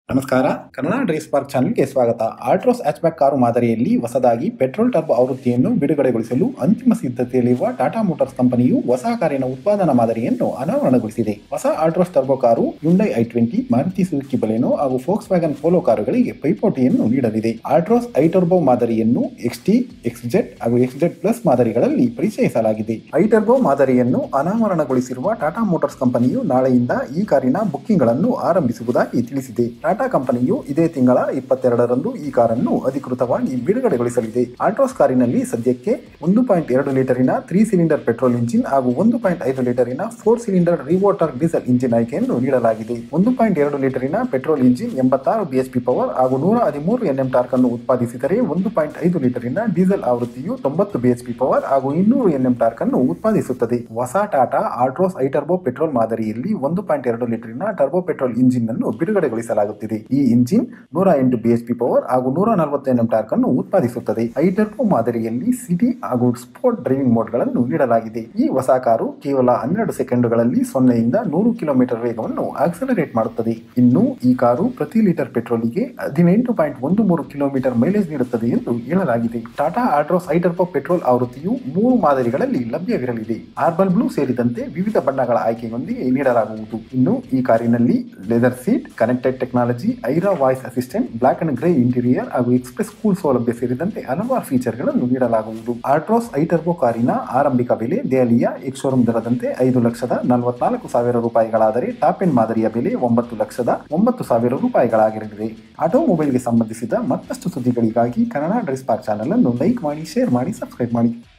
ನಮಸ್ಕಾರ Kannada drive spark ಚಾನೆಲ್ಗೆ ಸ್ವಾಗತ ಆಲ್ಟ್ರೋಸ್ ಹ್ಯಾಚ್ಬ್ಯಾಕ್ ಕಾರು ಮಾದರಿಯಲ್ಲಿ ಹೊಸದಾಗಿ ಪೆಟ್ರೋಲ್ ಟರ್ಬೋ ಆವೃತ್ತಿಯನ್ನು ಬಿಡುಗಡೆಗೊಳಿಸಲು ಅಂತಿಮ ಸಿದ್ಧತೆಯಲ್ಲಿರುವ ಟಾಟಾ ಮೋಟಾರ್ಸ್ ಕಂಪನಿಯು ಹೊಸ ಕಾರಿನ ಉತ್ಪಾದನಾ ಮಾದರಿಯನ್ನು ಅನಾವರಣಗೊಳಿಸಿದೆ ಹೊಸ Altroz turbo car Hyundai i twenty Maruti Suzuki Baleno ಹಾಗೂ ಫೋಕ್ಸ್ ವ್ಯಾಗನ್ ಪೋಲೋ ಕಾರುಗಳಿಗೆ ಪೈಪೋಟಿಯನ್ನು ನೀಡಲಿದೆ ಆಲ್ಟ್ರೋಸ್ ಐ ಟರ್ಬೋ ಮಾದರಿಯನ್ನು ಎಕ್ಸ್ಟಿ ಎಕ್ಸ್ಜೆಟ್ ಹಾಗೂ ಎಕ್ಸ್ಜೆಟ್ ಪ್ಲಸ್ ಮಾದರಿಗಳಲ್ಲಿ ಪರಿಚಯಿಸಲಾಗಿದೆ ಐ ಟರ್ಬೋ ಮಾದರಿಯನ್ನು ಅನಾವರಣಗೊಳಿಸಿರುವ ಟಾಟಾ ಮೋಟಾರ್ಸ್ ಕಂಪನಿಯು ನಾಳೆಯಿಂದ ಈ ಕಾರಿನ ಬುಕ್ಕಿಂಗ್ಗಳನ್ನು ಆರಂಭಿಸುವುದಾಗಿ ತಿಳಿಸಿದೆ ಟಾಟಾ ಕಂಪನಿಯು ಇದೇ ತಿಂಗಳ ಇಪ್ಪತ್ತೆರಡರಂದು ಈ ಕಾರನ್ನು ಅಧಿಕೃತವಾಗಿ ಬಿಡುಗಡೆಗೊಳಿಸಲಿದೆ ಆಲ್ಟ್ರೋಸ್ ಕಾರಿನಲ್ಲಿ ಸದ್ಯಕ್ಕೆ ಒಂದು ಪಾಯಿಂಟ್ ಎರಡು ಲೀಟರಿನ ತ್ರೀ ಸಿಲಿಂಡರ್ ಪೆಟ್ರೋಲ್ ಇಂಜಿನ್ ಹಾಗೂ ಒಂದು ಪಾಯಿಂಟ್ ಐದು ಲೀಟರಿನ four cylinder Revotorq diesel engine ಆಯ್ಕೆಯನ್ನು ನೀಡಲಾಗಿದೆ ಒಂದು ಪಾಯಿಂಟ್ ಎರಡು ಲೀಟರಿನ ಪೆಟ್ರೋಲ್ ಇಂಜಿನ್ ಎಂಬತ್ತಾರು ಬಿಎಚ್ಪಿ ಪವರ್ ಹಾಗೂ ನೂರ ಹದಿಮೂರು ಎನ್ಎಂ ಟಾರ್ಕ್ ಅನ್ನು ಉತ್ಪಾದಿಸಿದರೆ ಒಂದು ಪಾಯಿಂಟ್ ಐದು ಲೀಟರಿನ ಡೀಸೆಲ್ ಆವೃತ್ತಿಯು ತೊಂಬತ್ತು ಬಿಎಚ್ಪಿ ಪವರ್ ಹಾಗೂ ಇನ್ನೂರು ಎನ್ಎಂ ಟಾರ್ಕ್ ಅನ್ನು ಉತ್ಪಾದಿಸುತ್ತದೆ ಹೊಸ Tata Altroz i turbo petrol ಮಾದರಿಯಲ್ಲಿ ಒಂದು ಪಾಯಿಂಟ್ ಎರಡು ಲೀಟರಿನ ಟರ್ಬೋ ಪೆಟ್ರೋಲ್ ಇಂಜಿನ್ ಅನ್ನು ಬಿಡುಗಡೆಗೊಳಿಸಲಾಗುತ್ತಿದೆ ಈ ಇಂಜಿನ್ ನೂರ ಎಂಟು ಬಿಎಚ್ಪಿ ಪವರ್ ಹಾಗೂ ನೂರ ನಲವತ್ತು ಎನ್ಎಂ ಟಾರ್ಕ್ ಅನ್ನು ಉತ್ಪಾದಿಸುತ್ತದೆ ಐ ಟರ್ಬೋ ಮಾದರಿಯಲ್ಲಿ ಸಿಟಿ ಹಾಗೂ ಸ್ಪೋರ್ಟ್ ಡ್ರೈವಿಂಗ್ ಮೋಡ್ಗಳನ್ನು ನೀಡಲಾಗಿದೆ ಈ ಹೊಸ ಕಾರು ಕೇವಲ ಹನ್ನೆರಡು ಸೆಕೆಂಡುಗಳಲ್ಲಿ ಸೊನ್ನೆಯಿಂದ ನೂರು ಕಿಲೋಮೀಟರ್ ವೇಗವನ್ನು ಆಕ್ಸಲರೇಟ್ ಮಾಡುತ್ತದೆ ಇನ್ನು ಈ ಕಾರು ಪ್ರತಿ ಲೀಟರ್ ಪೆಟ್ರೋಲಿಗೆ ಹದಿನೆಂಟು ಪಾಯಿಂಟ್ ಒಂದು ಮೂರು ಕಿಲೋಮೀಟರ್ ಮೈಲೇಜ್ ನೀಡುತ್ತದೆ ಎಂದು ಹೇಳಲಾಗಿದೆ Tata Altroz i turbo petrol ಆವೃತ್ತಿಯು ಮೂರು ಮಾದರಿಗಳಲ್ಲಿ ಲಭ್ಯವಿರಲಿದೆ ಆರ್ಬಲ್ ಬ್ಲೂ ಸೇರಿದಂತೆ ವಿವಿಧ ಬಣ್ಣಗಳ ಆಯ್ಕೆಯೊಂದಿಗೆ ನೀಡಲಾಗುವುದು ಇನ್ನು ಈ ಕಾರಿನಲ್ಲಿ leather seat connected technology iRA voice assistant black and grey interior ಹಾಗೂ ಎಕ್ಸ್ಪ್ರೆಸ್ ಕೂಲ್ ಸೌಲಭ್ಯ ಸೇರಿದಂತೆ ಹಲವಾರು ಫೀಚರ್ಗಳನ್ನು ನೀಡಲಾಗುವುದು ಆಲ್ಟ್ರೋಸ್ ಐ ಟರ್ಬೋ ಕಾರಿನ ಆರಂಭಿಕ ಬೆಲೆ ದೆಹಲಿಯ ಎಕ್ಸ್ ಶೋರೂಮ್ ದರದಂತೆ ಐದು ಲಕ್ಷದ ನಲವತ್ನಾಲ್ಕು ಸಾವಿರ ರೂಪಾಯಿಗಳಾದರೆ ಟಾಪ್ ಎಂಡ್ ಮಾದರಿಯ ಬೆಲೆ ಒಂಬತ್ತು ಲಕ್ಷದ ಒಂಬತ್ತು ಸಾವಿರ ರೂಪಾಯಿಗಳಾಗಿರಲಿದೆ ಆಟೋಮೊಬೈಲ್ಗೆ ಸಂಬಂಧಿಸಿದ ಮತ್ತಷ್ಟು ಸುದ್ದಿಗಳಿಗಾಗಿ ಕನ್ನಡ ಡ್ರೆಸ್ ಪಾರ್ಕ್ ಚಾನಲ್ ಅನ್ನು ಲೈಕ್ ಮಾಡಿ ಶೇರ್ ಮಾಡಿ ಸಬ್ಸ್ಕ್ರೈಬ್ ಮಾಡಿ